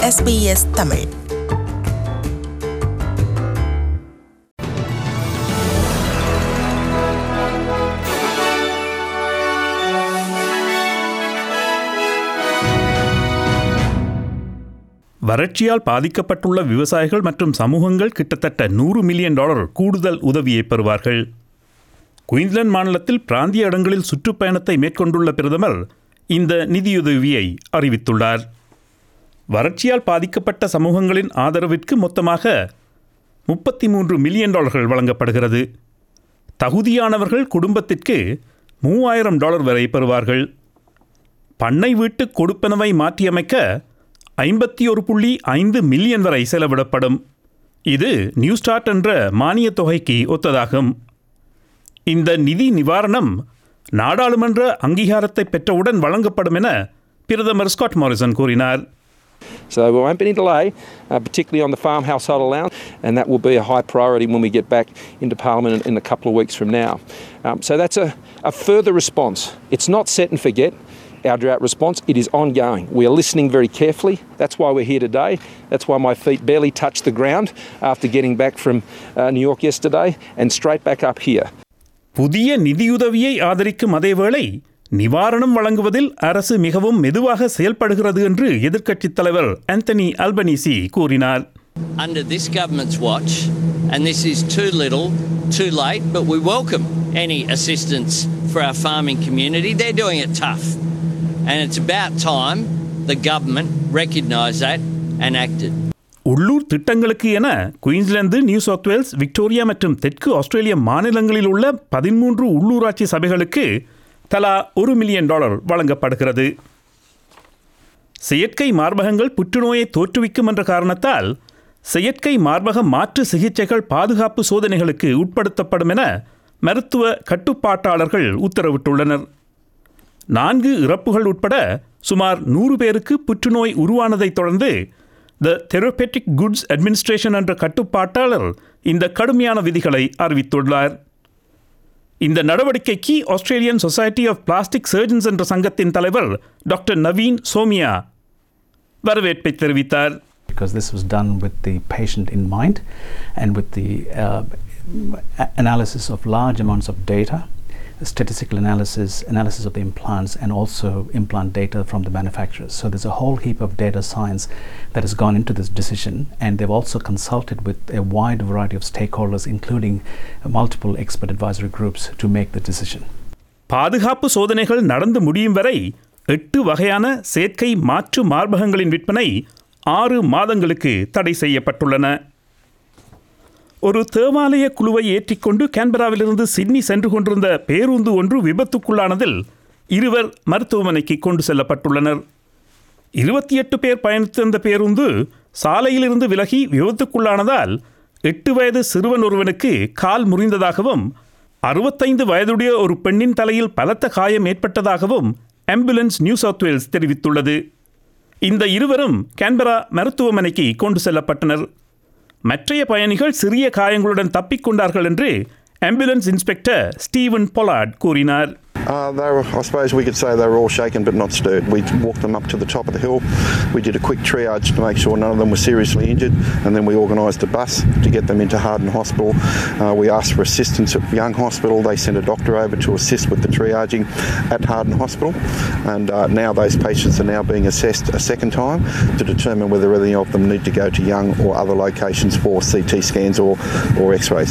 SBS Tamil வறட்சியால் பாதிக்கப்பட்டுள்ள விவசாயிகள் மற்றும் சமூகங்கள் கிட்டத்தட்ட நூறு மில்லியன் டாலர் கூடுதல் உதவியை பெறுவார்கள் குயின்ஸ்லாந்து மாநிலத்தில் பிராந்திய இடங்களில் சுற்றுப்பயணத்தை மேற்கொண்டுள்ள பிரதமர் இந்த நிதியுதவியை அறிவித்துள்ளார் வறட்சியால் பாதிக்கப்பட்ட சமூகங்களின் ஆதரவிற்கு மொத்தமாக முப்பத்தி மூன்று மில்லியன் டாலர்கள் வழங்கப்படுகிறது தகுதியானவர்கள் குடும்பத்திற்கு மூவாயிரம் டாலர் வரை பெறுவார்கள் பண்ணை வீட்டு கொடுப்பனவை மாற்றியமைக்க ஐம்பத்தி ஒரு புள்ளி ஐந்து மில்லியன் வரை செலவிடப்படும் இது நியூ ஸ்டார்ட் என்ற மானியத் தொகைக்கு ஒத்ததாகும் இந்த நிதி நிவாரணம் நாடாளுமன்ற அங்கீகாரத்தை பெற்றவுடன் வழங்கப்படும் என பிரதமர் ஸ்காட் மாரிசன் கூறினார் So there won't be any delay, uh, particularly on the farm household allowance, and that will be a high priority when we get back into Parliament in, in a couple of weeks from now. Um, so that's a, a further response. It's not set and forget. Our drought response, it is ongoing. We are listening very carefully. That's why we're here today. That's why my feet barely touched the ground after getting back from uh, New York yesterday and straight back up here. புதிய நிதியுதவியை ஆதரிக்கும் அதேவேளை நிவாரணம் வழங்குவதில் அரசு மிகவும் மெதுவாக செயல்படுகிறது என்று எதிர்க்கட்சித் தலைவர் ஆந்தனி அல்பனீசி கூறினார் under this government's watch, and this is too little, too late, but we welcome any assistance for our farming community. They're doing it tough. And it's about time the government recognised that and acted. உள்ளூர் திட்டங்களுக்கு என Queensland New South Wales Victoria மற்றும் தெற்கு ஆஸ்திரேலிய மாநிலங்களில் உள்ள பதிமூன்று உள்ளூராட்சி சபைகளுக்கு தலா ஒரு மில்லியன் டாலர் வழங்கப்படுகிறது செயற்கை மார்பகங்கள் புற்றுநோயை தோற்றுவிக்கும் என்ற காரணத்தால் செயற்கை மார்பக மாற்று சிகிச்சைகள் பாதுகாப்பு சோதனைகளுக்கு உட்படுத்தப்படும் என மருத்துவ கட்டுப்பாட்டாளர்கள் உத்தரவிட்டுள்ளனர் நான்கு இறப்புகள் உட்பட சுமார் நூறு பேருக்கு புற்றுநோய் உருவானதைத் தொடர்ந்து த தெரபெட்டிக் குட்ஸ் அட்மினிஸ்ட்ரேஷன் என்ற கட்டுப்பாட்டாளர் இந்த கடுமையான விதிகளை அறிவித்துள்ளார் இந்த நடவடிக்கைக்கு Australian society of plastic surgeons என்ற சங்கத்தின் தலைவர் டாக்டர் நவீன் சோமியா வரவேற்பை தெரிவித்தார் because this was done with the patient in mind and with the uh, a- analysis of large amounts of data, statistical analysis, analysis of the implants, and also implant data from the manufacturers. So there's a whole heap of data science that has gone into this decision, and they've also consulted with a wide variety of stakeholders, including multiple expert advisory groups, to make the decision. பாதுகாப்பு சோதனைகள் நடந்து முடியும் வரை எட்டு வகையான செயற்கை மாற்று மார்பகங்களின் விற்பனை ஆறு மாதங்களுக்கு தடை செய்யப்பட்டுள்ளன ஒரு தேவாலய குழுவை ஏற்றிக்கொண்டு கேன்பராவிலிருந்து சிட்னி சென்று கொண்டிருந்த பேருந்து ஒன்று விபத்துக்குள்ளானதில் இருவர் மருத்துவமனைக்கு கொண்டு செல்லப்பட்டுள்ளனர் இருபத்தி எட்டு பேர் பயணித்திருந்த பேருந்து சாலையிலிருந்து விலகி விபத்துக்குள்ளானதால் எட்டு வயது சிறுவன் ஒருவனுக்கு கால் முறிந்ததாகவும் அறுபத்தைந்து வயதுடைய ஒரு பெண்ணின் தலையில் பலத்த காயம் ஏற்பட்டதாகவும் ஆம்புலன்ஸ் நியூ சவுத் வேல்ஸ் தெரிவித்துள்ளது இந்த இருவரும் கேன்பரா மருத்துவமனைக்கு கொண்டு செல்லப்பட்டனர் மற்றைய பயணிகள் சிறிய காயங்களுடன் தப்பிக்கொண்டார்கள் என்று ஆம்புலன்ஸ் இன்ஸ்பெக்டர் ஸ்டீவன் பொலார்ட் கூறினார் Uh, they were, I suppose we could say they were all shaken but not stirred. We walked them up to the top of the hill. We did a quick triage to make sure none of them were seriously injured, and then we organised a bus to get them into Harden Hospital. Uh, we asked for assistance at Young Hospital. They sent a doctor over to assist with the triaging at Harden Hospital, and uh, now those patients are now being assessed a second time to determine whether any of them need to go to Young or other locations for CT scans or, or X-rays.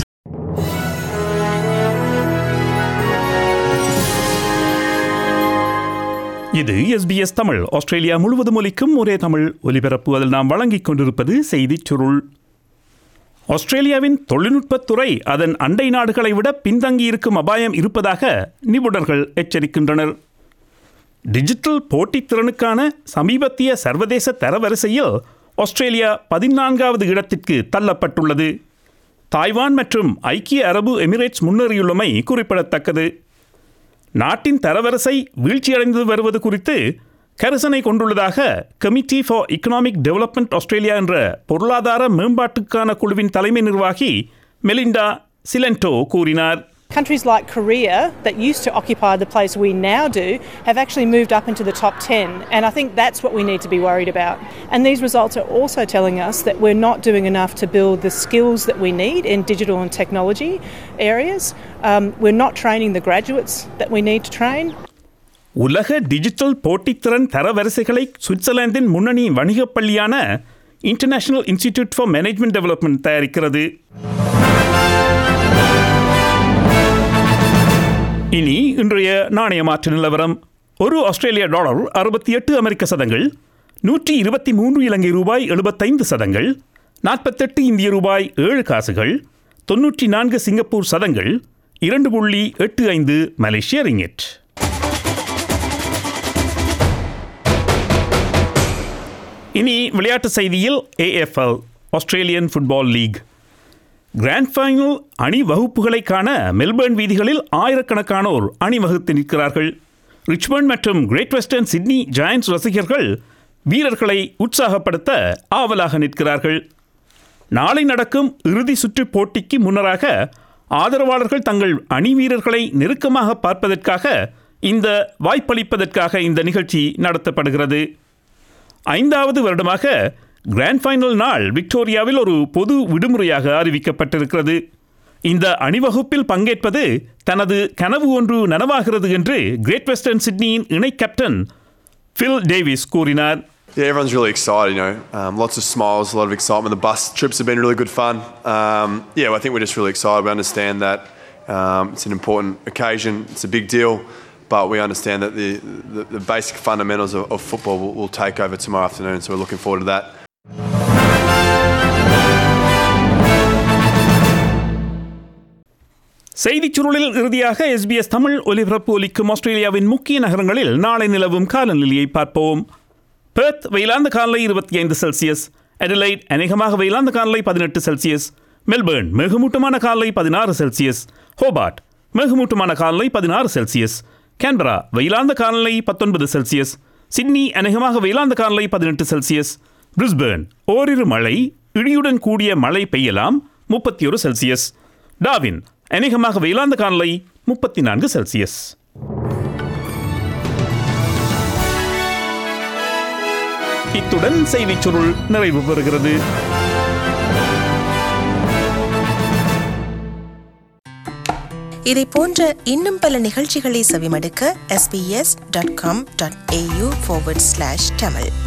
இது SBS Tamil Australia முழுவதும் ஒலிக்கும் ஒரே தமிழ் ஒலிபரப்பு அதில் நாம் வழங்கிக் கொண்டிருப்பது செய்திச் சுருள் ஆஸ்திரேலியாவின் தொழில்நுட்பத்துறை அதன் அண்டை நாடுகளை விட பின்தங்கியிருக்கும் அபாயம் இருப்பதாக நிபுணர்கள் எச்சரிக்கின்றனர் டிஜிட்டல் போட்டித்திறனுக்கான சமீபத்திய சர்வதேச தரவரிசையில் ஆஸ்திரேலியா பதினான்காவது இடத்திற்கு தள்ளப்பட்டுள்ளது தாய்வான் மற்றும் ஐக்கிய அரபு எமிரேட்ஸ் முன்னேறியுள்ளமை குறிப்பிடத்தக்கது நாட்டின் தரவரிசை வீழ்ச்சியடைந்து வருவது குறித்து கரிசனை கொண்டுள்ளதாக committee for economic development Australia என்ற பொருளாதார மேம்பாட்டுக்கான குழுவின் தலைமை நிர்வாகி மெலிண்டா சிலென்டோ கூறினார் Countries like Korea, that used to occupy the place we now do, have actually moved up into the top 10. And I think that's what we need to be worried about. And these results are also telling us that we're not doing enough to build the skills that we need in digital and technology areas. Um, we're not training the graduates that we need to train. உலக digital போட்டித்திறன் தரவரிசைகளை சுவிட்சர்லாந்தின் முன்னணி வணிகப் பள்ளியான international institute for management development தயாரிக்கிறது இனி இன்றைய நாணய மாற்று நிலவரம் ஒரு ஆஸ்திரேலிய டாலர் அறுபத்தி எட்டு அமெரிக்க சதங்கள் நூற்றி இருபத்தி மூன்று இலங்கை ரூபாய் எழுபத்தைந்து சதங்கள் நாற்பத்தெட்டு இந்திய ரூபாய் ஏழு காசுகள் தொன்னூற்றி நான்கு சிங்கப்பூர் சதங்கள் இரண்டு புள்ளி எட்டு ஐந்து மலேசிய ரிங்கெட் இனி விளையாட்டு செய்தியில் AFL Australian football league grand final அணிவகுப்புகளை காண மெல்பர்ன் வீதிகளில் ஆயிரக்கணக்கானோர் அணிவகுத்து நிற்கிறார்கள் ரிச்மண்ட் மற்றும் கிரேட் வெஸ்டர்ன் சிட்னி ஜாயன்ஸ் ரசிகர்கள் வீரர்களை உற்சாகப்படுத்த ஆவலாக நிற்கிறார்கள் நாளை நடக்கும் இறுதி சுற்று போட்டிக்கு முன்னராக ஆதரவாளர்கள் தங்கள் அணி வீரர்களை நெருக்கமாக பார்ப்பதற்காக இந்த வாய்ப்பளிப்பதற்காக இந்த நிகழ்ச்சி நடத்தப்படுகிறது ஐந்தாவது வருடமாக கிராண்ட் ஃபைனல் நாள் விக்டோரியாவில் ஒரு பொது விடுமுறையாக அறிவிக்கப்பட்டிருக்கிறது இந்த அணிவகுப்பில் பங்கேற்பது தனது கனவு ஒன்று நனவாகிறது என்று கிரேட் வெஸ்டர்ன் சிட்னியின் இணை கேப்டன் ஃபில் டேவிஸ் கூறினார் Yeah, everyone's really excited, you know. Um, lots of smiles, a lot of excitement. The bus trips have been really good fun. Um, yeah, I think we're just really excited. We understand that um, it's an important occasion, it's a big deal, but we understand that the, the, the basic fundamentals of, of football will, will take over tomorrow afternoon, so we're looking forward to that. செய்திச் சுருளில் இறுதியாக SBS Tamil ஒலிபரப்பு ஒலிக்கும் ஆஸ்திரேலியாவின் முக்கிய நகரங்களில் நாளை நிலவும் காலநிலையை பார்ப்போம் பெர்த் வெயிலாந்த காலை இருபத்தி ஐந்து செல்சியஸ் அடிலைட் அநேகமாக வெயிலாந்த காலை பதினெட்டு செல்சியஸ் மெல்பர்ன் மிகுமூட்டமான காலை பதினாறு செல்சியஸ் ஹோபார்ட் மிகுமூட்டமான காலை பதினாறு செல்சியஸ் கேன்பரா வெயிலாந்த காலை பத்தொன்பது செல்சியஸ் சிட்னி அநேகமாக வெயிலாந்த காலை பதினெட்டு செல்சியஸ் பிரிஸ்பேர்ன் ஓரிரு மழை இடியுடன் கூடிய மழை பெய்யலாம் முப்பத்தி ஒரு செல்சியஸ் டாவின் அநேகமாக வெயிலாந்த காலை முப்பத்தி நான்கு செல்சியஸ் இத்துடன் செய்திச் சுருள் நிறைவு பெறுகிறது இதை போன்ற இன்னும் பல நிகழ்ச்சிகளை செவிமடுக்க sbs.com.au forward slash tamil